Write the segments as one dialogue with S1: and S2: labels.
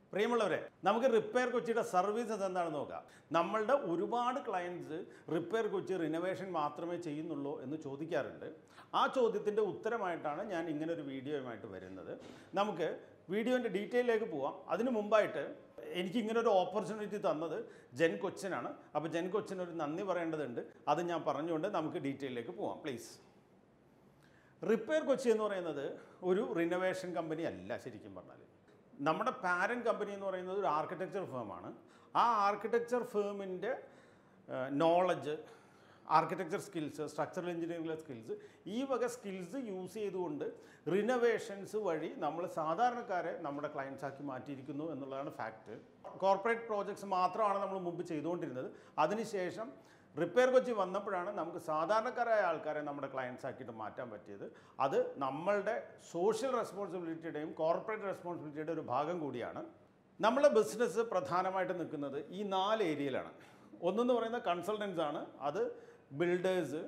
S1: പ്രിയമുള്ളവരെ നമുക്ക് റിപ്പയർ കൊച്ചിയുടെ സർവീസസ് എന്താണെന്ന് നോക്കാം നമ്മളുടെ ഒരുപാട് ക്ലയൻസ് റിപ്പയർ കൊച്ചി റിനോവേഷൻ മാത്രമേ ചെയ്യുന്നുള്ളൂ എന്ന് ചോദിക്കാറുണ്ട് ആ ചോദ്യത്തിൻ്റെ ഉത്തരമായിട്ടാണ് ഞാൻ ഇങ്ങനെ ഒരു വീഡിയോയുമായിട്ട് വരുന്നത് നമുക്ക് വീഡിയോൻ്റെ ഡീറ്റെയിലേക്ക് പോവാം അതിനു മുമ്പായിട്ട് എനിക്ക് ഇങ്ങനെ ഒരു ഓപ്പർച്യൂണിറ്റി തന്നത് ജെൻ കൊച്ചനാണ് അപ്പോൾ ജെൻ കൊച്ചിന് ഒരു നന്ദി പറയേണ്ടതുണ്ട് അത് ഞാൻ പറഞ്ഞുകൊണ്ട് നമുക്ക് ഡീറ്റെയിലേക്ക് പോവാം പ്ലീസ് റിപ്പയർ കൊച്ചി എന്ന് പറയുന്നത് ഒരു റിനോവേഷൻ കമ്പനി അല്ല ശരിക്കും പറഞ്ഞാൽ നമ്മുടെ പാരൻ കമ്പനി എന്ന് പറയുന്നത് ഒരു ആർക്കിടെക്ചർ ഫേമാണ് ആ ആർക്കിടെക്ചർ ഫേമിൻ്റെ നോളജ് ആർക്കിടെക്ചർ സ്കിൽസ് സ്ട്രക്ചറൽ എഞ്ചിനീയറിംഗിലെ സ്കിൽസ് ഈ വക സ്കിൽസ് യൂസ് ചെയ്തുകൊണ്ട് റിനോവേഷൻസ് വഴി നമ്മൾ സാധാരണക്കാരെ നമ്മുടെ clients ആക്കി മാറ്റിയിരിക്കുന്നു എന്നുള്ളതാണ് ഫാക്റ്റ് കോർപ്പറേറ്റ് പ്രോജക്ട്സ് മാത്രമാണ് നമ്മൾ മുമ്പ് ചെയ്തുകൊണ്ടിരുന്നത് അതിനുശേഷം റിപ്പയർ കൊച്ചി വന്നപ്പോഴാണ് നമുക്ക് സാധാരണക്കാരായ ആൾക്കാരെ നമ്മുടെ ക്ലയൻസ് ആക്കിയിട്ട് മാറ്റാൻ പറ്റിയത് അത് നമ്മളുടെ സോഷ്യൽ റെസ്പോൺസിബിലിറ്റിയുടെയും കോർപ്പറേറ്റ് റെസ്പോൺസിബിലിറ്റിയുടെ ഒരു ഭാഗം കൂടിയാണ് നമ്മളെ ബിസിനസ് പ്രധാനമായിട്ട് നിൽക്കുന്നത് ഈ നാല് ഏരിയയിലാണ് ഒന്നെന്ന് പറയുന്നത് കൺസൾട്ടൻസ് ആണ് അത് ബിൽഡേഴ്സ്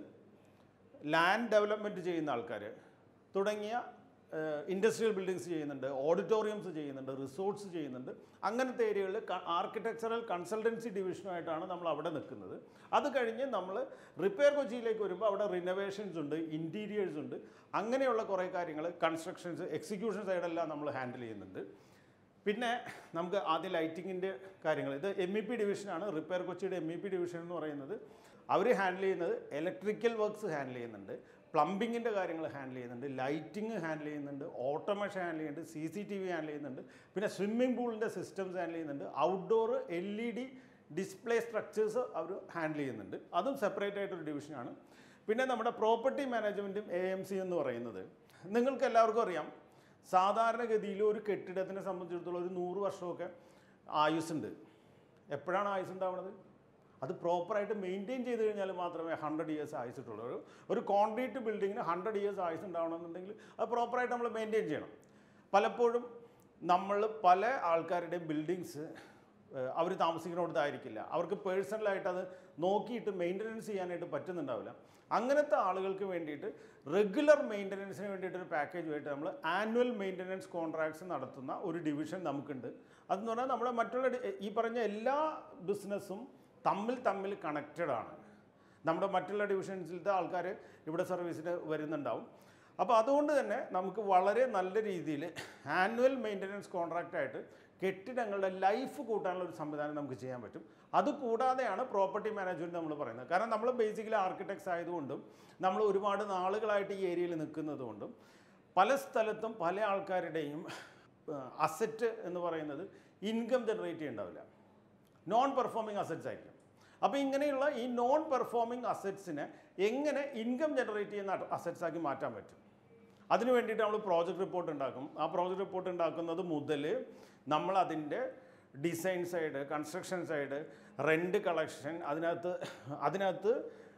S1: ലാൻഡ് ഡെവലപ്മെൻറ്റ് ചെയ്യുന്ന ആൾക്കാർ തുടങ്ങിയ ഇൻഡസ്ട്രിയൽ ബിൽഡിങ്സ് ചെയ്യുന്നുണ്ട് ഓഡിറ്റോറിയംസ് ചെയ്യുന്നുണ്ട് റിസോർട്ട്സ് ചെയ്യുന്നുണ്ട് അങ്ങനത്തെ ഏരിയകളിൽ ആർക്കിടെക്ചറൽ കൺസൾട്ടൻസി ഡിവിഷനുമായിട്ടാണ് നമ്മൾ അവിടെ നിൽക്കുന്നത് അത് കഴിഞ്ഞ് നമ്മൾ റിപ്പയർ കൊച്ചിയിലേക്ക് വരുമ്പോൾ അവിടെ റിനോവേഷൻസ് ഉണ്ട് ഇൻറ്റീരിയേഴ്സ് ഉണ്ട് അങ്ങനെയുള്ള കുറേ കാര്യങ്ങൾ കൺസ്ട്രക്ഷൻസ് എക്സിക്യൂഷൻ സൈഡെല്ലാം നമ്മൾ ഹാൻഡിൽ ചെയ്യുന്നുണ്ട് പിന്നെ നമുക്ക് ആദ്യം ലൈറ്റിങ്ങിൻ്റെ കാര്യങ്ങൾ ഇത് എം ഇ പി ഡിവിഷനാണ് റിപ്പയർ കൊച്ചിയുടെ എം ഇ പി ഡിവിഷൻ എന്ന് പറയുന്നത് അവർ ഹാൻഡിൽ ചെയ്യുന്നത് ഇലക്ട്രിക്കൽ വർക്ക്സ് ഹാൻഡിൽ ചെയ്യുന്നുണ്ട് പ്ലംബിങ്ങിൻ്റെ കാര്യങ്ങൾ ഹാൻഡിൽ ചെയ്യുന്നുണ്ട് ലൈറ്റിംഗ് ഹാൻഡിൽ ചെയ്യുന്നുണ്ട് ഓട്ടോമേഷൻ ഹാൻഡിൽ ചെയ്യുന്നുണ്ട് C C T V handle ചെയ്യുന്നുണ്ട് പിന്നെ സ്വിമ്മിംഗ് പൂളിൻ്റെ സിസ്റ്റംസ് ഹാൻഡിൽ ചെയ്യുന്നുണ്ട് outdoor L E D display structures അവർ ഹാൻഡിൽ ചെയ്യുന്നുണ്ട് അതും സെപ്പറേറ്റ് ആയിട്ടൊരു ഡിവിഷനാണ് പിന്നെ നമ്മുടെ പ്രോപ്പർട്ടി മാനേജ്മെൻറ്റും എ എം സി എന്ന് പറയുന്നത് നിങ്ങൾക്ക് എല്ലാവർക്കും അറിയാം സാധാരണഗതിയിൽ ഒരു കെട്ടിടത്തിനെ സംബന്ധിച്ചിടത്തോളം ഒരു നൂറ് വർഷമൊക്കെ ആയുസ്സുണ്ട് എപ്പോഴാണ് ആയുസ് ഉണ്ടാവുന്നത് അത് പ്രോപ്പറായിട്ട് മെയിൻറ്റെയിൻ ചെയ്ത് കഴിഞ്ഞാൽ മാത്രമേ ഹൺഡ്രഡ് ഇയേഴ്സ് ആയുസ് കിട്ടുള്ളൂ ഒരു ഒരു കോൺക്രീറ്റ് ബിൽഡിങ്ങിന് ഹൺഡ്രഡ് ഇയേഴ്സ് ആയുസ് ഉണ്ടാവണമെന്നുണ്ടെങ്കിൽ അത് പ്രോപ്പറായിട്ട് നമ്മൾ മെയിൻറ്റെയിൻ ചെയ്യണം പലപ്പോഴും നമ്മൾ പല ആൾക്കാരുടെയും ബിൽഡിങ്സ് അവർ താമസിക്കുന്നിടത്തായിരിക്കില്ല അവർക്ക് പേഴ്സണലായിട്ട് അത് നോക്കിയിട്ട് മെയിൻ്റനൻസ് ചെയ്യാനായിട്ട് പറ്റുന്നുണ്ടാവില്ല അങ്ങനത്തെ ആളുകൾക്ക് വേണ്ടിയിട്ട് റെഗുലർ മെയിൻ്റനൻസിന് വേണ്ടിയിട്ട് ഒരു പാക്കേജുമായിട്ട് നമ്മൾ ആനുവൽ മെയിൻ്റനൻസ് കോൺട്രാക്ട്സ് നടത്തുന്ന ഒരു ഡിവിഷൻ നമുക്കുണ്ട് അതെന്ന് പറഞ്ഞാൽ നമ്മുടെ മറ്റുള്ള ഡി- ഈ പറഞ്ഞ എല്ലാ ബിസിനസ്സും തമ്മിൽ തമ്മിൽ കണക്റ്റഡ് ആണ് നമ്മുടെ മറ്റുള്ള ഡിവിഷൻസിലത്തെ ആൾക്കാർ ഇവിടെ സർവീസിന് വരുന്നുണ്ടാവും അപ്പോൾ അതുകൊണ്ട് തന്നെ നമുക്ക് വളരെ നല്ല രീതിയിൽ ആനുവൽ മെയിൻ്റനൻസ് കോൺട്രാക്റ്റായിട്ട് കെട്ടിടങ്ങളുടെ ലൈഫ് കൂട്ടാനുള്ള ഒരു സംവിധാനം നമുക്ക് ചെയ്യാൻ പറ്റും അതുകൂടാതെയാണ് പ്രോപ്പർട്ടി മാനേജ്മെൻറ്റ് നമ്മൾ പറയുന്നത് കാരണം നമ്മൾ ബേസിക്കലി ആർക്കിടെക്ട്സ് ആയതുകൊണ്ടും നമ്മൾ ഒരുപാട് നാളുകളായിട്ട് ഈ ഏരിയയിൽ നിൽക്കുന്നത് കൊണ്ടും പല സ്ഥലത്തും പല ആൾക്കാരുടെയും അസറ്റ് എന്ന് പറയുന്നത് ഇൻകം ജനറേറ്റ് ചെയ്യണ്ടാവില്ല നോൺ പെർഫോമിംഗ് അസറ്റ്സ് ആയിരിക്കും അപ്പോൾ ഇങ്ങനെയുള്ള ഈ നോൺ പെർഫോമിംഗ് അസറ്റ്സിനെ എങ്ങനെ ഇൻകം ജനറേറ്റ് ചെയ്യുന്ന അസറ്റ്സ് ആക്കി മാറ്റാൻ പറ്റും അതിന് വേണ്ടിയിട്ട് നമ്മൾ പ്രോജക്റ്റ് റിപ്പോർട്ട് ഉണ്ടാക്കും ആ പ്രോജക്റ്റ് റിപ്പോർട്ട് ഉണ്ടാക്കുന്നത് മുതൽ നമ്മൾ അതിൻ്റെ design side construction side rent collection അതിനകത്ത് അതിനകത്ത്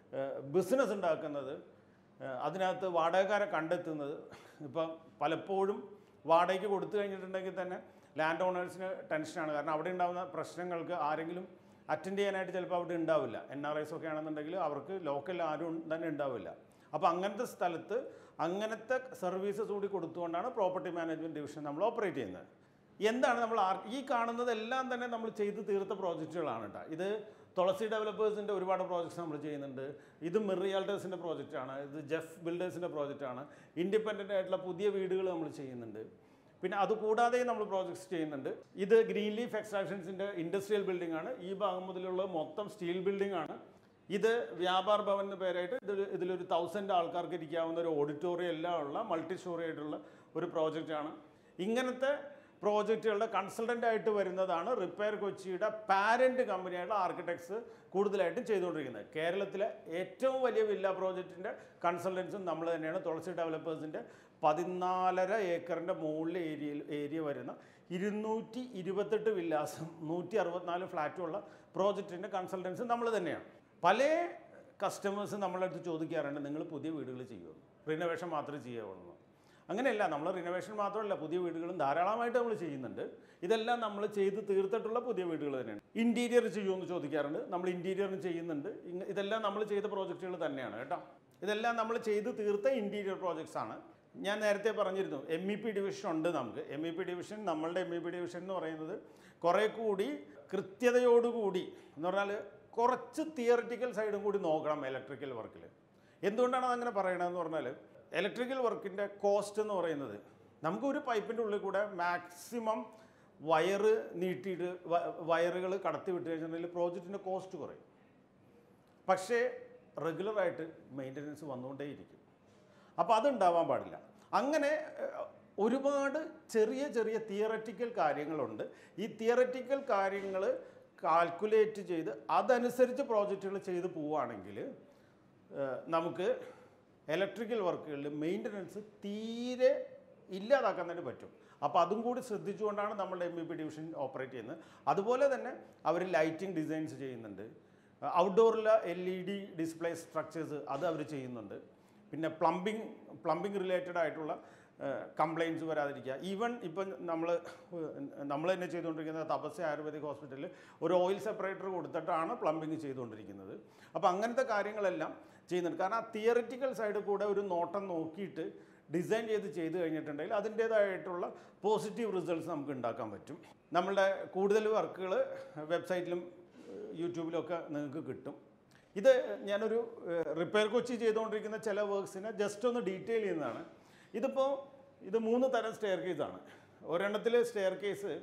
S1: ബിസിനസ് ഉണ്ടാക്കുന്നത് ഏഹ് അതിനകത്ത് വാടകക്കാരെ കണ്ടെത്തുന്നത് ഇപ്പം പലപ്പോഴും വാടകയ്ക്ക് കൊടുത്തു കഴിഞ്ഞിട്ടുണ്ടെങ്കിൽ തന്നെ ലാൻഡ് ഓണേഴ്സിന് ടെൻഷനാണ് കാരണം അവിടെ ഉണ്ടാകുന്ന പ്രശ്നങ്ങൾക്ക് ആരെങ്കിലും അറ്റൻഡ് ചെയ്യാനായിട്ട് ചിലപ്പോൾ അവിടെ ഉണ്ടാവില്ല എൻ ആർ ഐസ് ഒക്കെ ആണെന്നുണ്ടെങ്കിൽ അവർക്ക് ലോക്കൽ ആരും തന്നെ ഉണ്ടാവില്ല അപ്പോൾ അങ്ങനത്തെ സ്ഥലത്ത് അങ്ങനത്തെ സർവീസസ് കൂടി കൊടുത്തുകൊണ്ടാണ് പ്രോപ്പർട്ടി മാനേജ്മെൻറ്റ് ഡിവിഷൻ നമ്മൾ ഓപ്പറേറ്റ് ചെയ്യുന്നത് എന്താണ് നമ്മൾ ആർ- ഈ കാണുന്നതെല്ലാം തന്നെ നമ്മൾ ചെയ്ത് തീർത്ത പ്രോജക്റ്റുകളാണ് കേട്ടോ ഇത് തുളസി ഡെവലപ്പേഴ്സിൻ്റെ ഒരുപാട് പ്രോജക്ട്സ് നമ്മൾ ചെയ്യുന്നുണ്ട് ഇത് മിറിയാൾട്ടേഴ്സിൻ്റെ പ്രോജക്റ്റാണ് ഇത് ജെഫ് ബിൽഡേഴ്സിൻ്റെ പ്രോജക്റ്റാണ് ഇൻഡിപെൻഡൻ്റ് ആയിട്ടുള്ള പുതിയ വീടുകൾ നമ്മൾ ചെയ്യുന്നുണ്ട് പിന്നെ അതുകൂടാതെ നമ്മൾ പ്രോജക്ട്സ് ചെയ്യുന്നുണ്ട് ഇത് ഗ്രീൻ ലീഫ് എക്സ്ട്രാക്ഷൻസിൻ്റെ ഇൻഡസ്ട്രിയൽ ബിൽഡിംഗ് ആണ് ഈ ഭാഗം മുതലുള്ള മൊത്തം സ്റ്റീൽ ബിൽഡിംഗ് ആണ് ഇത് വ്യാപാർ ഭവൻ എന്ന പേരായിട്ട് ഇതൊരു ഇതിലൊരു തൗസൻഡ് ആൾക്കാർക്ക് ഇരിക്കാവുന്ന ഒരു ഓഡിറ്റോറിയം എല്ലാം ഉള്ള മൾട്ടി സ്റ്റോറി ആയിട്ടുള്ള ഒരു പ്രോജക്റ്റാണ് ഇങ്ങനത്തെ പ്രോജക്റ്റുകളുടെ കൺസൾട്ടൻ്റ് ആയിട്ട് വരുന്നതാണ് റിപ്പയർ കൊച്ചിയുടെ പാരൻറ്റ് കമ്പനിയായിട്ടുള്ള ആർക്കിടെക്ട്സ് കൂടുതലായിട്ടും ചെയ്തുകൊണ്ടിരിക്കുന്നത് കേരളത്തിലെ ഏറ്റവും വലിയ വില്ല പ്രോജക്റ്റിൻ്റെ കൺസൾട്ടൻസും നമ്മൾ തന്നെയാണ് തുളസി ഡെവലപ്പേഴ്സിൻ്റെ പതിനാലര ഏക്കറിൻ്റെ മുകളിൽ ഏരിയയിൽ ഏരിയ വരുന്ന ഇരുന്നൂറ്റി ഇരുപത്തെട്ട് വില്ലാസും നൂറ്റി അറുപത്തിനാല് ഫ്ലാറ്റും ഉള്ള പ്രോജക്റ്റിൻ്റെ കൺസൾട്ടൻസ് നമ്മൾ തന്നെയാണ് പല കസ്റ്റമേഴ്സ് നമ്മളെ അടുത്ത് ചോദിക്കാറുണ്ട് നിങ്ങൾ പുതിയ വീടുകൾ ചെയ്യുമോ റിനോവേഷൻ മാത്രമേ ചെയ്യാവുള്ളൂ അങ്ങനെയല്ല നമ്മൾ റിനോവേഷൻ മാത്രമല്ല പുതിയ വീടുകളും ധാരാളമായിട്ട് നമ്മൾ ചെയ്യുന്നുണ്ട് ഇതെല്ലാം നമ്മൾ ചെയ്ത് തീർത്തിട്ടുള്ള പുതിയ വീടുകൾ തന്നെയാണ് ഇൻറ്റീരിയർ ചെയ്യുമെന്ന് ചോദിക്കാറുണ്ട് നമ്മൾ ഇൻറ്റീരിയറും ചെയ്യുന്നുണ്ട് ഇങ്ങ- ഇതെല്ലാം നമ്മൾ ചെയ്ത പ്രോജക്റ്റുകൾ തന്നെയാണ് കേട്ടോ ഇതെല്ലാം നമ്മൾ ചെയ്ത് തീർത്ത ഇൻറ്റീരിയർ പ്രോജക്ട്സ് ആണ് ഞാൻ നേരത്തെ പറഞ്ഞിരുന്നു എം ഇ പി ഡിവിഷൻ ഉണ്ട് നമുക്ക് എം ഇ പി ഡിവിഷൻ നമ്മളുടെ എം ഇ പി ഡിവിഷൻ എന്ന് പറയുന്നത് കുറേ കൂടി കൃത്യതയോടുകൂടി എന്ന് പറഞ്ഞാൽ കുറച്ച് തിയറിറ്റിക്കൽ സൈഡും കൂടി നോക്കണം ഇലക്ട്രിക്കൽ വർക്കിൽ എന്തുകൊണ്ടാണ് അതങ്ങനെ പറയണതെന്ന് പറഞ്ഞാൽ ഇലക്ട്രിക്കൽ വർക്കിൻ്റെ കോസ്റ്റ് എന്ന് പറയുന്നത് നമുക്ക് ഒരു പൈപ്പിൻ്റെ ഉള്ളിൽ കൂടെ മാക്സിമം വയറ് നീട്ടിയിട്ട് വയറുകൾ കടത്തി വിട്ട് കഴിഞ്ഞിട്ടുണ്ടെങ്കിൽ പ്രോജക്റ്റിൻ്റെ കോസ്റ്റ് കുറയും പക്ഷേ റെഗുലറായിട്ട് മെയിൻ്റനൻസ് വന്നുകൊണ്ടേയിരിക്കും അപ്പോൾ അതുണ്ടാവാൻ പാടില്ല അങ്ങനെ ഏഹ്, ഒരുപാട് ചെറിയ ചെറിയ തിയററ്റിക്കൽ കാര്യങ്ങളുണ്ട് ഈ തിയററ്റിക്കൽ കാര്യങ്ങൾ കാൽക്കുലേറ്റ് ചെയ്ത് അതനുസരിച്ച് പ്രോജക്റ്റുകൾ ചെയ്ത് പോവുകയാണെങ്കിൽ ഏഹ്, നമുക്ക് ഇലക്ട്രിക്കൽ വർക്കുകളിൽ മെയിൻ്റനൻസ് തീരെ ഇല്ലാതാക്കാൻ തന്നെ പറ്റും അപ്പോൾ അതും കൂടി ശ്രദ്ധിച്ചുകൊണ്ടാണ് നമ്മുടെ M E P division operate ചെയ്യുന്നത് അതുപോലെ തന്നെ അവർ ലൈറ്റിംഗ് ഡിസൈൻസ് ചെയ്യുന്നുണ്ട് ഔട്ട്ഡോറിലെ L E D display structures അത് അവർ ചെയ്യുന്നുണ്ട് പിന്നെ പ്ലംബിംഗ് പ്ലംബിംഗ് റിലേറ്റഡ് ആയിട്ടുള്ള കംപ്ലയിൻസ് വരാതിരിക്കുക ഈവൻ ഇപ്പം നമ്മൾ നമ്മൾ തന്നെ ചെയ്തുകൊണ്ടിരിക്കുന്ന തപസ്യ ആയുർവേദിക് ഹോസ്പിറ്റലിൽ ഒരു ഓയിൽ സെപ്പറേറ്റർ കൊടുത്തിട്ടാണ് പ്ലംബിംഗ് ചെയ്തുകൊണ്ടിരിക്കുന്നത് അപ്പോൾ അങ്ങനത്തെ കാര്യങ്ങളെല്ലാം ചെയ്യുന്നുണ്ട് കാരണം ആ തിയറിറ്റിക്കൽ സൈഡ് കൂടെ ഒരു നോട്ടം നോക്കിയിട്ട് ഡിസൈൻ ചെയ്ത് ചെയ്ത് കഴിഞ്ഞിട്ടുണ്ടെങ്കിൽ അതിൻ്റേതായിട്ടുള്ള പോസിറ്റീവ് റിസൾട്ട്സ് നമുക്ക് ഉണ്ടാക്കാൻ പറ്റും നമ്മളുടെ കൂടുതൽ വർക്കുകൾ വെബ്സൈറ്റിലും യൂട്യൂബിലൊക്കെ നിങ്ങൾക്ക് കിട്ടും ഇത് ഞാനൊരു റിപ്പയർ കൊച്ചി ചെയ്തുകൊണ്ടിരിക്കുന്ന ചില വർക്ക്സിനെ ജസ്റ്റ് ഒന്ന് ഡീറ്റെയിൽ ചെയ്യുന്നതാണ് ഇതിപ്പോൾ ഇത് മൂന്ന് തരം സ്റ്റെയർ കേസാണ് ഒരെണ്ണത്തിൽ സ്റ്റെയർ കേസ്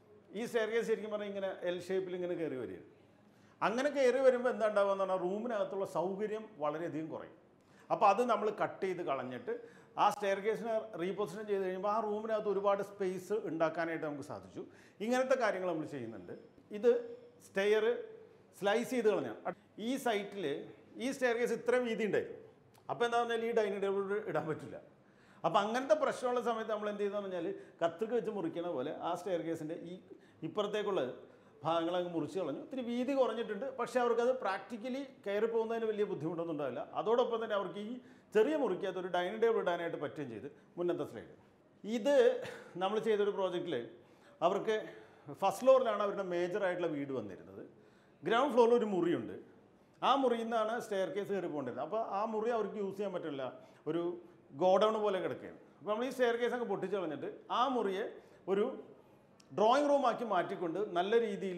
S1: ഈ സ്റ്റെയർ കേസ് ശരിക്കും പറഞ്ഞാൽ ഇങ്ങനെ എൽ ഷേപ്പിൽ ഇങ്ങനെ കയറി വരികയാണ് അങ്ങനെ കയറി വരുമ്പോൾ എന്താ ഉണ്ടാവുക എന്ന് പറഞ്ഞാൽ റൂമിനകത്തുള്ള സൗകര്യം വളരെയധികം കുറയും അപ്പോൾ അത് നമ്മൾ കട്ട് ചെയ്ത് കളഞ്ഞിട്ട് ആ സ്റ്റെയർ കേസിനെ റീപൊസിഷൻ ചെയ്ത് കഴിയുമ്പോൾ ആ റൂമിനകത്ത് ഒരുപാട് സ്പേസ് ഉണ്ടാക്കാനായിട്ട് നമുക്ക് സാധിച്ചു ഇങ്ങനത്തെ കാര്യങ്ങൾ നമ്മൾ ചെയ്യുന്നുണ്ട് ഇത് സ്റ്റെയർ സ്ലൈസ് ചെയ്ത് കളഞ്ഞാണ് ഈ സൈറ്റിൽ ഈ സ്റ്റെയർ കേസ് ഇത്രയും വീതി ഉണ്ടായിരുന്നു അപ്പോൾ എന്താ പറഞ്ഞാൽ ഈ ഡൈനിങ് ടേബിൾ ഇടാൻ പറ്റില്ല അപ്പോൾ അങ്ങനത്തെ പ്രശ്നമുള്ള സമയത്ത് നമ്മൾ എന്ത് ചെയ്തെന്ന് പറഞ്ഞാൽ കത്രിക വെച്ച് മുറിക്കണ പോലെ ആ സ്റ്റെയർ കേസിൻ്റെ ഈ ഇപ്പുറത്തേക്കുള്ള ഭാഗങ്ങൾ അങ്ങ് മുറിച്ച് കളഞ്ഞു ഇത്തിരി വീതി കുറഞ്ഞിട്ടുണ്ട് പക്ഷേ അവർക്കത് പ്രാക്ടിക്കലി കയറി പോകുന്നതിന് വലിയ ബുദ്ധിമുട്ടൊന്നും ഉണ്ടാവില്ല അതോടൊപ്പം തന്നെ അവർക്ക് ഈ ചെറിയ മുറിക്കകത്ത് ഒരു ഡൈനിങ് ടേബിൾ ഇടാനായിട്ട് പറ്റുകയും ചെയ്ത് മുന്നത്തെ സ്ലൈഡ് ഇത് നമ്മൾ ചെയ്തൊരു പ്രോജക്റ്റിൽ അവർക്ക് ഫസ്റ്റ് ഫ്ലോറിലാണ് അവരുടെ മേജറായിട്ടുള്ള വീട് വന്നിരുന്നത് ഗ്രൗണ്ട് ഫ്ലോറിൽ ഒരു മുറിയുണ്ട് ആ മുറിയിൽ നിന്നാണ് സ്റ്റെയർ കേസ് കയറി പോകേണ്ടത് അപ്പോൾ ആ മുറി അവർക്ക് യൂസ് ചെയ്യാൻ പറ്റില്ല ഒരു ഗോഡൗൺ പോലെ കിടക്കുകയാണ് അപ്പോൾ നമ്മൾ ഈ സ്റ്റെയർ കേസ് അങ്ങ് പൊട്ടിച്ച് കളഞ്ഞിട്ട് ആ മുറിയെ ഒരു ഡ്രോയിങ് റൂമാക്കി മാറ്റിക്കൊണ്ട് നല്ല രീതിയിൽ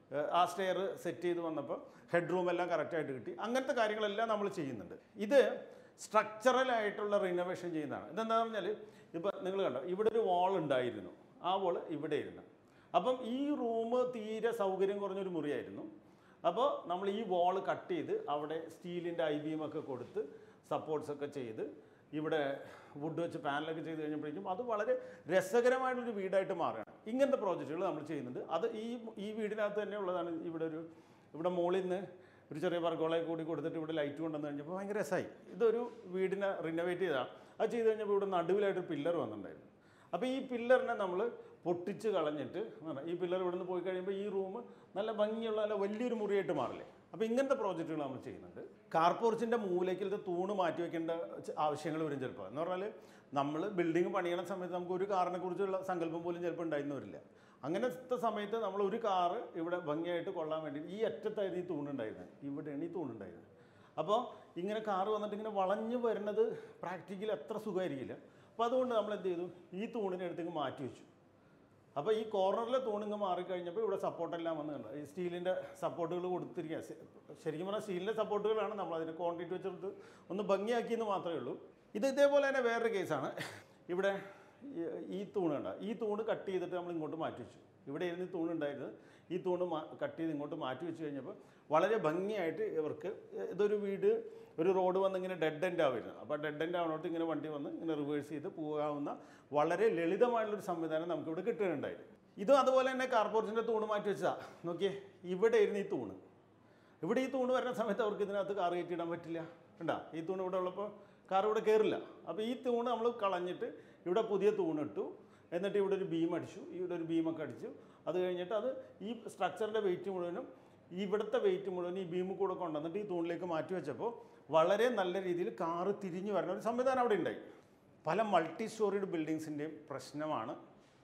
S1: ആ സ്റ്റെയർ സെറ്റ് ചെയ്ത് വന്നപ്പോൾ ഹെഡ് റൂം എല്ലാം കറക്റ്റായിട്ട് കിട്ടി അങ്ങനത്തെ കാര്യങ്ങളെല്ലാം നമ്മൾ ചെയ്യുന്നുണ്ട് ഇത് സ്ട്രക്ചറൽ ആയിട്ടുള്ള റിനോവേഷൻ ചെയ്യുന്നതാണ് ഇതെന്താണെന്ന് പറഞ്ഞാൽ ഇപ്പോൾ നിങ്ങൾ കണ്ടോ ഇവിടെ ഒരു വാൾ ഉണ്ടായിരുന്നു ആ വാൾ ഇവിടെ ഇരുന്നു അപ്പം ഈ റൂം തീരെ സൗകര്യം കുറഞ്ഞൊരു മുറിയായിരുന്നു അപ്പോൾ നമ്മൾ ഈ വാൾ കട്ട് ചെയ്ത് അവിടെ സ്റ്റീലിൻ്റെ ഐ ബിയും ഒക്കെ കൊടുത്ത് സപ്പോർട്ട്സ് ഒക്കെ ചെയ്ത് ഇവിടെ വുഡ് വെച്ച് പാനലൊക്കെ ചെയ്ത് കഴിഞ്ഞപ്പോഴേക്കും അത് വളരെ രസകരമായിട്ടൊരു വീടായിട്ട് മാറുകയാണ് ഇങ്ങനത്തെ പ്രോജക്റ്റുകൾ നമ്മൾ ചെയ്യുന്നുണ്ട് അത് ഈ ഈ വീടിനകത്ത് തന്നെ ഉള്ളതാണ് ഇവിടെ ഒരു ഇവിടെ മുകളിൽ നിന്ന് ഒരു ചെറിയ വർഗോളെ കൂടി കൊടുത്തിട്ട് ഇവിടെ ലൈറ്റ് കൊണ്ടുവന്ന് കഴിഞ്ഞപ്പോൾ ഭയങ്കര രസമായി ഇതൊരു വീടിനെ റിനോവേറ്റ് ചെയ്താണ് അത് ചെയ്ത് കഴിഞ്ഞപ്പോൾ ഇവിടെ നടുവിലായിട്ട് പില്ലർ വന്നിട്ടുണ്ടായിരുന്നു അപ്പോൾ ഈ പില്ലറിനെ നമ്മൾ പൊട്ടിച്ച് കളഞ്ഞിട്ട് എന്താണ് ഈ പില്ലർ ഇവിടെ നിന്ന് പോയി കഴിയുമ്പോൾ ഈ റൂം നല്ല ഭംഗിയുള്ള നല്ല വലിയൊരു മുറിയായിട്ട് മാറില്ലേ അപ്പോൾ ഇങ്ങനത്തെ പ്രോജക്റ്റുകൾ നമ്മൾ ചെയ്യുന്നുണ്ട് കാർപോർച്ചിൻ്റെ മൂലയ്ക്കലത്തെ തൂണ് മാറ്റി വെക്കേണ്ട ച- ആവശ്യങ്ങൾ വരും ചിലപ്പോൾ എന്ന് പറഞ്ഞാൽ നമ്മൾ ബിൽഡിംഗ് പണിയണ സമയത്ത് നമുക്ക് ഒരു കാറിനെ കുറിച്ചുള്ള സങ്കല്പം പോലും ചിലപ്പോൾ ഉണ്ടായിരുന്നു വരില്ല അങ്ങനത്തെ സമയത്ത് നമ്മൾ ഒരു കാറ് ഇവിടെ ഭംഗിയായിട്ട് കൊള്ളാൻ വേണ്ടി ഈ അറ്റത്തായിരുന്നു ഈ തൂണുണ്ടായിരുന്നത് ഇവിടെയാണ് ഈ തൂണുണ്ടായിരുന്നത് അപ്പോൾ ഇങ്ങനെ കാറ് വന്നിട്ട് ഇങ്ങനെ വളഞ്ഞു വരുന്നത് പ്രാക്ടിക്കലി അത്ര സുഖമായിരിക്കില്ല അപ്പോൾ അതുകൊണ്ട് നമ്മൾ എന്ത് ചെയ്തു ഈ തൂണിനെ എടുത്തിങ്ങ് മാറ്റി വെച്ചു അപ്പോൾ ഈ കോർണറിലെ തൂണിങ്ങ് മാറിക്കഴിഞ്ഞപ്പോൾ ഇവിടെ സപ്പോർട്ടെല്ലാം വന്ന് കണ്ടു ഈ സ്റ്റീലിൻ്റെ സപ്പോർട്ടുകൾ കൊടുത്തിരിക്കുക ശ- ശരിക്കും പറഞ്ഞാൽ സ്റ്റീലിൻ്റെ സപ്പോർട്ടുകളാണ് നമ്മൾ അതിന് കോൺക്രീറ്റ് വെച്ചെടുത്ത് ഒന്ന് ഭംഗിയാക്കിയെന്ന് മാത്രമേ ഉള്ളൂ ഇത് ഇതേപോലെ തന്നെ വേറൊരു കേസാണ് ഇവിടെ ഈ- ഈ തൂണ് കണ്ട ഈ തൂണ് കട്ട് ചെയ്തിട്ട് നമ്മൾ ഇങ്ങോട്ട് മാറ്റി വെച്ചു ഇവിടെ ഇരുന്ന് ഈ തൂണുണ്ടായിരുന്നത് ഈ തൂണ് കട്ട് ചെയ്ത് ഇങ്ങോട്ട് മാറ്റി വെച്ച് കഴിഞ്ഞപ്പോൾ വളരെ ഭംഗിയായിട്ട് ഇവർക്ക് ഇതൊരു വീട് ഒരു റോഡ് വന്ന് ഇങ്ങനെ ഡെഡ് എൻഡ് ആവുമായിരുന്നു അപ്പോൾ ഡെഡ് എൻഡ് ആവുന്നോട്ട് ഇങ്ങനെ വണ്ടി വന്ന് ഇങ്ങനെ റിവേഴ്സ് ചെയ്ത് പോകാവുന്ന വളരെ ലളിതമായിട്ടുള്ളൊരു സംവിധാനം നമുക്കിവിടെ കിട്ടുന്നുണ്ടായിരുന്നു ഇതും അതുപോലെ തന്നെ കാർപോറേഷൻ്റെ തൂണ് മാറ്റി വെച്ചതാ നോക്കിയേ ഇവിടെ ഇരുന്ന് ഈ തൂണ് ഇവിടെ ഈ തൂണ് വരുന്ന സമയത്ത് അവർക്ക് ഇതിനകത്ത് കാർ കയറ്റിയിടാൻ പറ്റില്ല കണ്ടാ ഈ തൂണ് ഇവിടെ ഉള്ളപ്പോൾ കാർ ഇവിടെ കയറില്ല അപ്പോൾ ഈ തൂണ് നമ്മൾ കളഞ്ഞിട്ട് ഇവിടെ പുതിയ തൂണിട്ടു എന്നിട്ട് ഇവിടെ ഒരു ബീം അടിച്ചു ഇവിടെ ഒരു ബീമൊക്കെ അടിച്ചു അത് കഴിഞ്ഞിട്ട് അത് ഈ സ്ട്രക്ചറിൻ്റെ വെയിറ്റ് മുഴുവനും ഇവിടുത്തെ വെയിറ്റ് മുഴുവൻ ഈ ബീം കൂടെ കൊണ്ടുവന്നിട്ട് ഈ തൂണിലേക്ക് മാറ്റി വെച്ചപ്പോൾ വളരെ നല്ല രീതിയിൽ കാറ് തിരിഞ്ഞു വരുന്ന ഒരു സംവിധാനം അവിടെ ഉണ്ടായി പല മൾട്ടി സ്റ്റോറീഡ് ബിൽഡിങ്സിൻ്റെയും പ്രശ്നമാണ്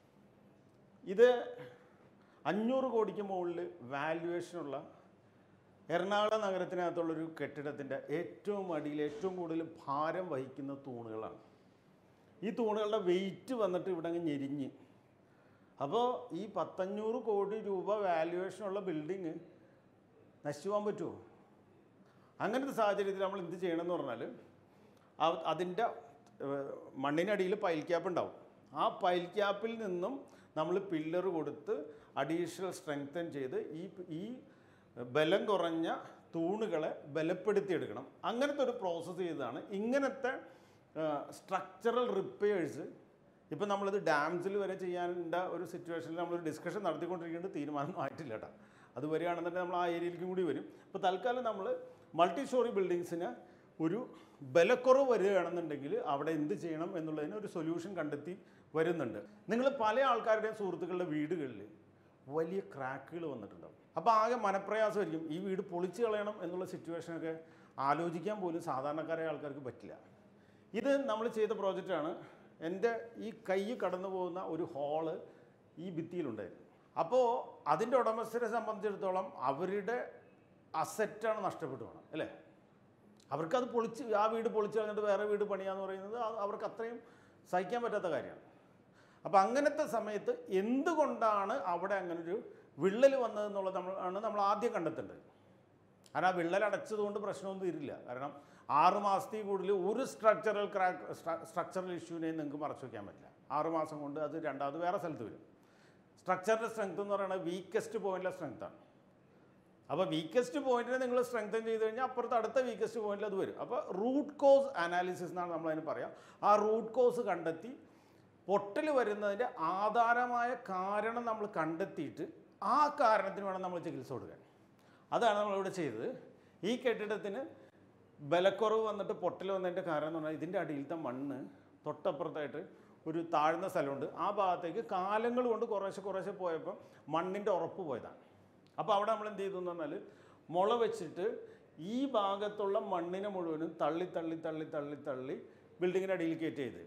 S1: ഇത് അഞ്ഞൂറ് കോടിക്ക് മുകളിൽ വാല്യുവേഷനുള്ള എറണാകുളം നഗരത്തിനകത്തുള്ളൊരു കെട്ടിടത്തിൻ്റെ ഏറ്റവും അടിയിൽ ഏറ്റവും കൂടുതൽ ഭാരം വഹിക്കുന്ന തൂണുകളാണ് ഈ തൂണുകളുടെ വെയിറ്റ് വന്നിട്ട് ഇവിടെ അങ്ങ് ഞെരിഞ്ഞ് അപ്പോൾ ഈ പത്തഞ്ഞൂറ് കോടി രൂപ വാല്യുവേഷനുള്ള ബിൽഡിങ് നശിച്ചു പോകാൻ പറ്റുമോ അങ്ങനത്തെ സാഹചര്യത്തിൽ നമ്മൾ എന്ത് ചെയ്യണമെന്ന് പറഞ്ഞാൽ ആ- അതിൻ്റെ ഏഹ്, മണ്ണിനടിയിൽ പൈൽ ക്യാപ്പ് ഉണ്ടാവും ആ പൈൽ ക്യാപ്പിൽ നിന്നും നമ്മൾ പില്ലർ കൊടുത്ത് അഡീഷണൽ സ്ട്രെങ്തൻ ചെയ്ത് ഈ ഈ ബലം കുറഞ്ഞ തൂണുകളെ ബലപ്പെടുത്തിയെടുക്കണം അങ്ങനത്തെ ഒരു പ്രോസസ്സ് ചെയ്തതാണ് ഇങ്ങനത്തെ സ്ട്രക്ചറൽ റിപ്പയേഴ്സ് ഇപ്പം നമ്മളിത് ഡാംസിൽ വരെ ചെയ്യാനുള്ള ഒരു സിറ്റുവേഷനിൽ നമ്മളൊരു ഡിസ്കഷൻ നടത്തിക്കൊണ്ടിരിക്കേണ്ട തീരുമാനമൊന്നും ആയിട്ടില്ല കേട്ടോ അത് വരികയാണെന്നുണ്ടെങ്കിൽ നമ്മൾ ആ ഏരിയയിലേക്കും കൂടി വരും ഇപ്പോൾ തൽക്കാലം നമ്മൾ മൾട്ടി സ്റ്റോറി ബിൽഡിങ്സിന് ഒരു ബലക്കുറവ് വരികയാണെന്നുണ്ടെങ്കിൽ അവിടെ എന്ത് ചെയ്യണം എന്നുള്ളതിന് ഒരു സൊല്യൂഷൻ കണ്ടെത്തി വരുന്നുണ്ട് നിങ്ങൾ പല ആൾക്കാരുടെയും സുഹൃത്തുക്കളുടെ വീടുകളിൽ വലിയ ക്രാക്കുകൾ വന്നിട്ടുണ്ടാവും അപ്പോൾ ആകെ മനപ്രയാസമായിരിക്കും ഈ വീട് പൊളിച്ചു കളയണം എന്നുള്ള സിറ്റുവേഷനൊക്കെ ആലോചിക്കാൻ പോലും സാധാരണക്കാരായ ആൾക്കാർക്ക് പറ്റില്ല ഇത് നമ്മൾ ചെയ്ത പ്രോജക്റ്റാണ് എൻ്റെ ഈ കൈ കടന്നു പോകുന്ന ഒരു ഹോള് ഈ ഭിത്തിയിലുണ്ടായിരുന്നു അപ്പോൾ അതിൻ്റെ ഉടമസ്ഥരെ സംബന്ധിച്ചിടത്തോളം അവരുടെ അസറ്റാണ് നഷ്ടപ്പെട്ടു പോകണം അല്ലേ അവർക്കത് പൊളിച്ച് ആ വീട് പൊളിച്ച് കളഞ്ഞിട്ട് വേറെ വീട് പണിയാന്ന് പറയുന്നത് അത് അവർക്ക് അത്രയും സഹിക്കാൻ പറ്റാത്ത കാര്യമാണ് അപ്പോൾ അങ്ങനത്തെ സമയത്ത് എന്തുകൊണ്ടാണ് അവിടെ അങ്ങനൊരു വിള്ളൽ വന്നതെന്നുള്ളത് നമ്മൾ ആണ് നമ്മൾ ആദ്യം കണ്ടെത്തേണ്ടത് കാരണം ആ വിള്ളൽ അടച്ചതുകൊണ്ട് പ്രശ്നമൊന്നും ഇരില്ല കാരണം ആറ് മാസത്തിൽ കൂടുതൽ ഒരു സ്ട്രക്ചറൽ ക്രാക്ക് സ്ട്രക്ചറൽ ഇഷ്യൂവിനെയും നിങ്ങൾക്ക് മറച്ചു വയ്ക്കാൻ പറ്റില്ല ആറ് മാസം കൊണ്ട് അത് രണ്ടാമത് വേറെ സ്ഥലത്ത് വരും സ്ട്രക്ചറിൻ്റെ സ്ട്രെങ്ത് എന്ന് പറയുന്നത് വീക്കസ്റ്റ് പോയിന്റിലെ സ്ട്രെങ്ത്താണ് അപ്പോൾ വീക്കസ്റ്റ് പോയിന്റിനെ നിങ്ങൾ സ്ട്രെങ്തൻ ചെയ്ത് കഴിഞ്ഞാൽ അപ്പുറത്ത് അടുത്ത വീക്കസ്റ്റ് പോയിന്റിൽ അത് വരും അപ്പോൾ റൂട്ട് കോസ് അനാലിസിസ് എന്നാണ് നമ്മളതിന് പറയാം ആ റൂട്ട് കോസ് കണ്ടെത്തി പൊട്ടൽ വരുന്നതിൻ്റെ ആധാരമായ കാരണം നമ്മൾ കണ്ടെത്തിയിട്ട് ആ കാരണത്തിന് വേണം നമ്മൾ ചികിത്സ കൊടുക്കാൻ അതാണ് നമ്മളിവിടെ ചെയ്തത് ഈ കെട്ടിടത്തിന് ബലക്കുറവ് വന്നിട്ട് പൊട്ടൽ വന്നതിൻ്റെ കാരണം എന്ന് പറഞ്ഞാൽ ഇതിൻ്റെ അടിയിലത്തെ മണ്ണ് തൊട്ടപ്പുറത്തായിട്ട് ഒരു താഴ്ന്ന സ്ഥലമുണ്ട് ആ ഭാഗത്തേക്ക് കാലങ്ങൾ കൊണ്ട് കുറേശ്ശെ കുറേശ്ശെ പോയപ്പോൾ മണ്ണിൻ്റെ ഉറപ്പ് പോയതാണ് അപ്പോൾ അവിടെ നമ്മൾ എന്ത് ചെയ്തു എന്ന് പറഞ്ഞാൽ മുള വെച്ചിട്ട് ഈ ഭാഗത്തുള്ള മണ്ണിനെ മുഴുവനും തള്ളി തള്ളി തള്ളി തള്ളി തള്ളി ബിൽഡിങ്ങിൻ്റെ അടിയിൽ കയറ്റി ചെയ്ത്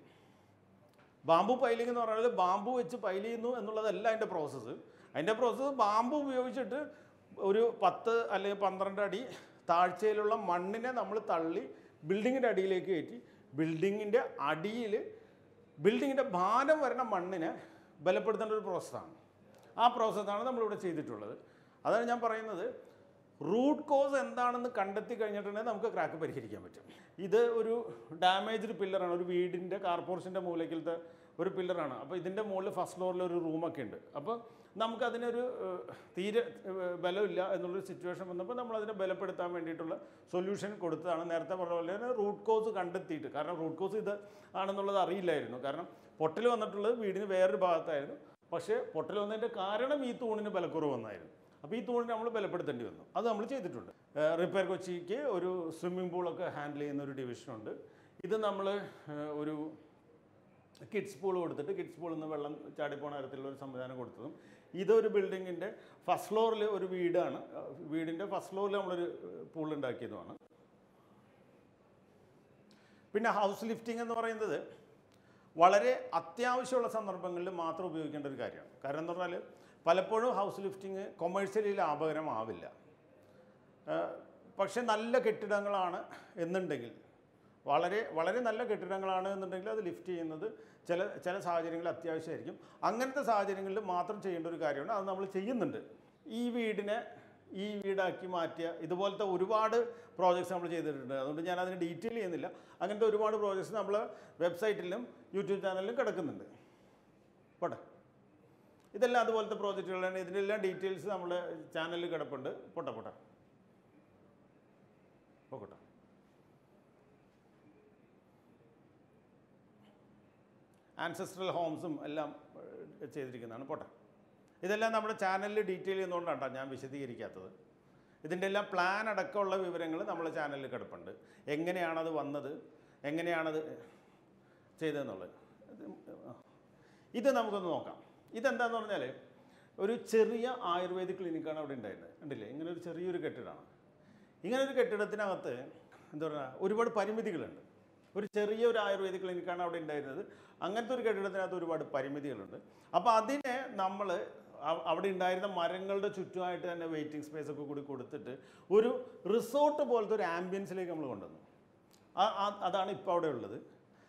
S1: ബാമ്പു പൈലിംഗ് എന്ന് പറയുന്നത് ബാമ്പു വെച്ച് പൈൽ ചെയ്യുന്നു എന്നുള്ളതല്ല അതിൻ്റെ പ്രോസസ്സ് അതിൻ്റെ പ്രോസസ്സ് ബാമ്പു ഉപയോഗിച്ചിട്ട് ഒരു പത്ത് അല്ലെങ്കിൽ പന്ത്രണ്ട് അടി താഴ്ചയിലുള്ള മണ്ണിനെ നമ്മൾ തള്ളി ബിൽഡിങ്ങിൻ്റെ അടിയിലേക്ക് കയറ്റി ബിൽഡിങ്ങിൻ്റെ അടിയിൽ ബിൽഡിങ്ങിൻ്റെ ഭാരം വരുന്ന മണ്ണിനെ ബലപ്പെടുത്തേണ്ട ഒരു പ്രോസസ്സാണ് ആ പ്രോസസ്സാണ് നമ്മളിവിടെ ചെയ്തിട്ടുള്ളത് അതാണ് ഞാൻ പറയുന്നത് റൂട്ട് കോസ് എന്താണെന്ന് കണ്ടെത്തി കഴിഞ്ഞിട്ടുണ്ടെങ്കിൽ നമുക്ക് ക്രാക്ക് പരിഹരിക്കാൻ പറ്റും ഇത് ഒരു ഡാമേജ്ഡ് പില്ലറാണ് ഒരു വീടിൻ്റെ കാർപോർഷൻ്റെ മൂലക്കിലത്തെ ഒരു പില്ലറാണ് അപ്പോൾ ഇതിൻ്റെ മുകളിൽ ഫസ്റ്റ് ഫ്ലോറിൽ ഒരു റൂമൊക്കെ ഉണ്ട് അപ്പോൾ നമുക്കതിനൊരു ഏഹ്, തീരെ ഏഹ്, ബലമില്ല എന്നുള്ളൊരു സിറ്റുവേഷൻ വന്നപ്പോൾ നമ്മൾ അതിനെ ബലപ്പെടുത്താൻ വേണ്ടിയിട്ടുള്ള സൊല്യൂഷൻ കൊടുത്തതാണ് നേരത്തെ പറഞ്ഞ പോലെ തന്നെ റൂട്ട് കോസ് കണ്ടെത്തിയിട്ട് കാരണം റൂട്ട് കോസ് ഇത് ആണെന്നുള്ളത് അറിയില്ലായിരുന്നു കാരണം പൊട്ടൽ വന്നിട്ടുള്ളത് വീടിന് വേറൊരു ഭാഗത്തായിരുന്നു പക്ഷേ പൊട്ടൽ വന്നതിൻ്റെ കാരണം ഈ തൂണിന് ബലക്കുറവ് വന്നായിരുന്നു അപ്പോൾ ഈ തൂണിനെ നമ്മൾ ബലപ്പെടുത്തേണ്ടി വന്നു അത് നമ്മൾ ചെയ്തിട്ടുണ്ട് റിപ്പയർ കൊച്ചിക്ക് ഒരു സ്വിമ്മിംഗ് പൂളൊക്കെ ഹാൻഡിൽ ചെയ്യുന്ന ഒരു ഡിവിഷനുണ്ട് ഇത് നമ്മൾ ഒരു കിഡ്സ് പൂൾ കൊടുത്തിട്ട് കിഡ്സ് പൂളിൽ നിന്ന് വെള്ളം ചാടിപ്പോണ തരത്തിലുള്ള ഒരു സംവിധാനം കൊടുത്തതും ഇതൊരു ബിൽഡിങ്ങിൻ്റെ ഫസ്റ്റ് ഫ്ലോറിൽ ഒരു വീടാണ് അഹ് വീടിൻ്റെ ഫസ്റ്റ് ഫ്ലോറിൽ നമ്മളൊരു പൂൾ ഉണ്ടാക്കിയതുമാണ് പിന്നെ ഹൗസ് ലിഫ്റ്റിംഗ് എന്ന് പറയുന്നത് വളരെ അത്യാവശ്യമുള്ള സന്ദർഭങ്ങളിൽ മാത്രം ഉപയോഗിക്കേണ്ട ഒരു കാര്യമാണ് കാരണം എന്ന് പറഞ്ഞാൽ പലപ്പോഴും ഹൗസ് ലിഫ്റ്റിംഗ് കൊമേഴ്ഷ്യലി ലാഭകരമാവില്ല ഏഹ് പക്ഷേ നല്ല കെട്ടിടങ്ങളാണ് എന്നുണ്ടെങ്കിൽ വളരെ വളരെ നല്ല കെട്ടിടങ്ങളാണ് എന്നുണ്ടെങ്കിൽ അത് ലിഫ്റ്റ് ചെയ്യുന്നത് ചില ചില സാഹചര്യങ്ങളിൽ അത്യാവശ്യമായിരിക്കും അങ്ങനത്തെ സാഹചര്യങ്ങളിൽ മാത്രം ചെയ്യേണ്ട ഒരു കാര്യമാണ് അത് നമ്മൾ ചെയ്യുന്നുണ്ട് ഈ വീടിനെ ഈ വീടാക്കി മാറ്റിയ ഇതുപോലത്തെ ഒരുപാട് പ്രോജക്ട്സ് നമ്മൾ ചെയ്തിട്ടുണ്ട് അതുകൊണ്ട് ഞാൻ അതിന് ഡീറ്റെയിൽ ചെയ്യുന്നില്ല അങ്ങനത്തെ ഒരുപാട് പ്രോജക്ട്സ് നമ്മൾ വെബ്സൈറ്റിലും യൂട്യൂബ് ചാനലിലും കിടക്കുന്നുണ്ട് പോട്ടെ ഇതെല്ലാം അതുപോലത്തെ പ്രോജക്റ്റുകളാണ് ഇതിൻ്റെ എല്ലാം ഡീറ്റെയിൽസ് നമ്മുടെ ചാനലിൽ കിടപ്പുണ്ട് പോട്ടെ പോട്ടെ പോകട്ടെ ആൻസസ്ട്രൽ ഹോംസും എല്ലാം ഏഹ്, ചെയ്തിരിക്കുന്നതാണ് പോട്ടെ ഇതെല്ലാം നമ്മുടെ ചാനലിൽ ഡീറ്റെയിൽ ചെയ്യുന്നതുകൊണ്ടാണ് ട്ടോ ഞാൻ വിശദീകരിക്കാത്തത് ഇതിൻ്റെ എല്ലാം പ്ലാൻ അടക്കമുള്ള വിവരങ്ങൾ നമ്മുടെ ചാനലിൽ കിടപ്പുണ്ട് എങ്ങനെയാണത് വന്നത് എങ്ങനെയാണത് ചെയ്തതെന്നുള്ളത് ഇത് ഇത് നമുക്കൊന്ന് നോക്കാം ഇതെന്താന്ന് പറഞ്ഞാൽ ഒരു ചെറിയ ആയുർവേദിക് ക്ലിനിക്കാണ് അവിടെ ഉണ്ടായിരുന്നത് കണ്ടില്ലേ ഇങ്ങനെ ഒരു ചെറിയൊരു കെട്ടിടമാണ് ഇങ്ങനെ ഒരു കെട്ടിടത്തിനകത്ത് എന്താ പറയുക ഒരുപാട് പരിമിതികളുണ്ട് ഒരു ചെറിയ ഒരു ആയുർവേദിക് ക്ലിനിക്കാണ് അവിടെ ഉണ്ടായിരുന്നത് അങ്ങനത്തെ ഒരു കെട്ടിടത്തിനകത്ത് ഒരുപാട് പരിമിതികളുണ്ട് അപ്പോൾ അതിനെ നമ്മൾ അവിടെ ഉണ്ടായിരുന്ന മരങ്ങളുടെ ചുറ്റുമായിട്ട് തന്നെ വെയിറ്റിംഗ് സ്പേസ് ഒക്കെ കൂടി കൊടുത്തിട്ട് ഒരു റിസോർട്ട് പോലത്തെ ഒരു ആംബിയൻസിലേക്ക് നമ്മൾ കൊണ്ടുവന്നു ആ- ആ- അതാണ് ഇപ്പോൾ അവിടെ ഉള്ളത്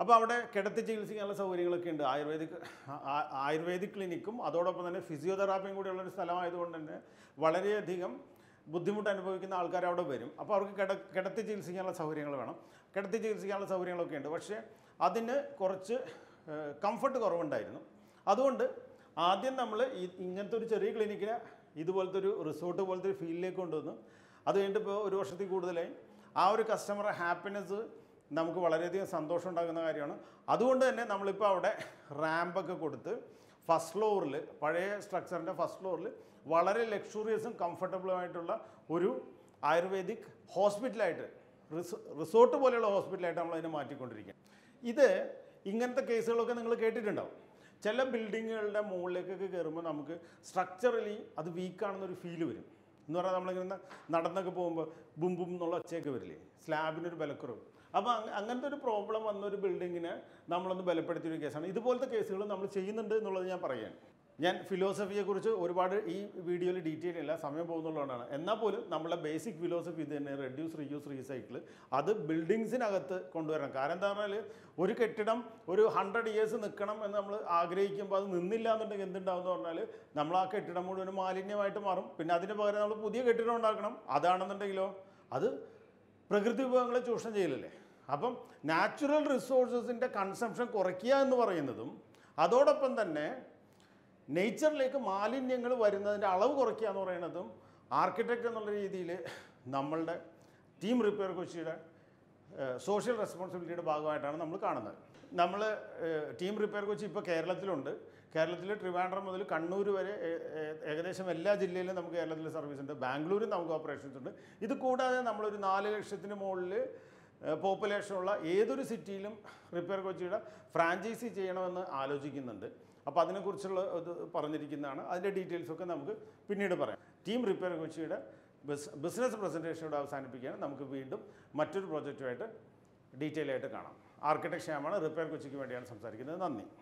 S1: അപ്പോൾ അവിടെ കിടത്തി ചികിത്സിക്കാനുള്ള സൗകര്യങ്ങളൊക്കെ ഉണ്ട് ആയുർവേദിക് ആ- ആ- ആയുർവേദിക് ക്ലിനിക്കും അതോടൊപ്പം തന്നെ ഫിസിയോതെറാപ്പിയും കൂടിയുള്ള ഒരു സ്ഥലമായതുകൊണ്ട് തന്നെ വളരെയധികം ബുദ്ധിമുട്ട് അനുഭവിക്കുന്ന ആൾക്കാർ അവിടെ വരും അപ്പോൾ അവർക്ക് കിട കിടത്തി ചികിത്സിക്കാനുള്ള സൗകര്യങ്ങൾ വേണം കിടത്തി ചികിത്സിക്കാനുള്ള സൗകര്യങ്ങളൊക്കെ ഉണ്ട് പക്ഷേ അതിന് കുറച്ച് കംഫർട്ട് കുറവുണ്ടായിരുന്നു അതുകൊണ്ട് ആദ്യം നമ്മൾ ഈ ഇങ്ങനത്തെ ഒരു ചെറിയ ക്ലിനിക്കിനെ ഇതുപോലത്തെ ഒരു റിസോർട്ട് പോലത്തെ ഒരു ഫീൽഡിലേക്ക് കൊണ്ടുവന്നു അത് കഴിഞ്ഞിട്ട് ഇപ്പോൾ ഒരു വർഷത്തിൽ കൂടുതലായി ആ ഒരു കസ്റ്റമറെ ഹാപ്പിനെസ് നമുക്ക് വളരെയധികം സന്തോഷം ഉണ്ടാകുന്ന കാര്യമാണ് അതുകൊണ്ട് തന്നെ നമ്മളിപ്പോൾ അവിടെ റാമ്പൊക്കെ കൊടുത്ത് ഫസ്റ്റ് ഫ്ലോറിൽ പഴയ സ്ട്രക്ചറിൻ്റെ ഫസ്റ്റ് ഫ്ലോറിൽ വളരെ ലക്ഷൂറിയസും കംഫർട്ടബിളുമായിട്ടുള്ള ഒരു ആയുർവേദിക് ഹോസ്പിറ്റലായിട്ട് റിസോ റിസോർട്ട് പോലെയുള്ള ഹോസ്പിറ്റലായിട്ട് നമ്മൾ അതിനെ മാറ്റിക്കൊണ്ടിരിക്കുക ഇത് ഇങ്ങനത്തെ കേസുകളൊക്കെ നിങ്ങൾ കേട്ടിട്ടുണ്ടാവും ചില ബിൽഡിങ്ങുകളുടെ മുകളിലേക്കൊക്കെ കയറുമ്പോൾ നമുക്ക് സ്ട്രക്ചറലി അത് വീക്കാണെന്നൊരു ഫീല് വരും എന്ന് പറഞ്ഞാൽ നമ്മളിങ്ങനെ നടന്നൊക്കെ പോകുമ്പോൾ ബും ബും എന്നുള്ള ഒച്ചയൊക്കെ വരില്ലേ സ്ലാബിനൊരു ബലക്കുറവ് അപ്പോൾ അങ്ങ- അങ്ങനത്തെ ഒരു പ്രോബ്ലം വന്ന ഒരു ബിൽഡിങ്ങിനെ നമ്മളൊന്ന് ബലപ്പെടുത്തിയ ഒരു കേസാണ് ഇതുപോലത്തെ കേസുകൾ നമ്മൾ ചെയ്യുന്നുണ്ട് എന്നുള്ളത് ഞാൻ പറയുകയാണ് ഞാൻ ഫിലോസഫിയെക്കുറിച്ച് ഒരുപാട് ഈ വീഡിയോയിൽ ഡീറ്റെയിൽ ഇല്ല സമയം പോകുന്നുള്ളതുകൊണ്ടാണ് എന്നാൽ പോലും നമ്മളെ ബേസിക് ഫിലോസഫി ഇത് തന്നെ റെഡ്യൂസ് റീയൂസ് റീസൈക്കിൾ അത് ബിൽഡിങ്സിനകത്ത് കൊണ്ടുവരണം കാരണം എന്താ പറഞ്ഞാൽ ഒരു കെട്ടിടം ഒരു ഹൺഡ്രഡ് ഇയേഴ്സ് നിൽക്കണം എന്ന് നമ്മൾ ആഗ്രഹിക്കുമ്പോൾ അത് നിന്നില്ല എന്നുണ്ടെങ്കിൽ എന്തുണ്ടാവും എന്ന് പറഞ്ഞാൽ നമ്മൾ ആ കെട്ടിടം മുഴുവൻ മാലിന്യമായിട്ട് മാറും പിന്നെ അതിന് പകരം നമ്മൾ പുതിയ കെട്ടിടം ഉണ്ടാക്കണം അതാണെന്നുണ്ടെങ്കിലോ അത് പ്രകൃതി വിഭവങ്ങളെ ചൂഷണം ചെയ്യലല്ലേ അപ്പം നാച്ചുറൽ റിസോഴ്സസിൻ്റെ കൺസംഷൻ കുറയ്ക്കുക എന്ന് പറയുന്നതും അതോടൊപ്പം തന്നെ നേച്ചറിലേക്ക് മാലിന്യങ്ങൾ വരുന്നതിൻ്റെ അളവ് കുറയ്ക്കുക എന്ന് പറയുന്നതും ആർക്കിടെക്റ്റ് എന്നുള്ള രീതിയിൽ നമ്മളുടെ ടീം റിപ്പയർ കൊച്ചിയുടെ സോഷ്യൽ റെസ്പോൺസിബിലിറ്റിയുടെ ഭാഗമായിട്ടാണ് നമ്മൾ കാണുന്നത് നമ്മൾ ടീം റിപ്പയർ കൊച്ചി ഇപ്പോൾ കേരളത്തിലുണ്ട് കേരളത്തിൽ ട്രിവാൻഡ്രം മുതൽ കണ്ണൂർ വരെ ഏ- ഏ- ഏകദേശം എല്ലാ ജില്ലയിലും നമുക്ക് കേരളത്തിൽ സർവീസ് ഉണ്ട് ബാംഗ്ലൂരും നമുക്ക് ഓപ്പറേഷൻസ് ഉണ്ട് ഇത് കൂടാതെ നമ്മളൊരു നാല് ലക്ഷത്തിന് മുകളിൽ പോപ്പുലേഷനുള്ള ഏതൊരു സിറ്റിയിലും റിപ്പയർ കൊച്ചിയുടെ ഫ്രാഞ്ചൈസി ചെയ്യണമെന്ന് ആലോചിക്കുന്നുണ്ട് അപ്പോൾ അതിനെക്കുറിച്ചുള്ള ഇത് പറഞ്ഞിരിക്കുന്നതാണ് അതിൻ്റെ ഡീറ്റെയിൽസൊക്കെ നമുക്ക് പിന്നീട് പറയാം ടീം റിപ്പയർ കൊച്ചിയുടെ ബിസ് ബിസിനസ് പ്രസൻറ്റേഷനോട് അവസാനിപ്പിക്കുകയാണ് നമുക്ക് വീണ്ടും മറ്റൊരു പ്രോജക്റ്റുമായിട്ട് ഡീറ്റെയിൽ ആയിട്ട് കാണാം ആർക്കിടെക്ട് ശ്യാമാണ് റിപ്പയർ കൊച്ചിക്ക് വേണ്ടിയാണ് സംസാരിക്കുന്നത് നന്ദി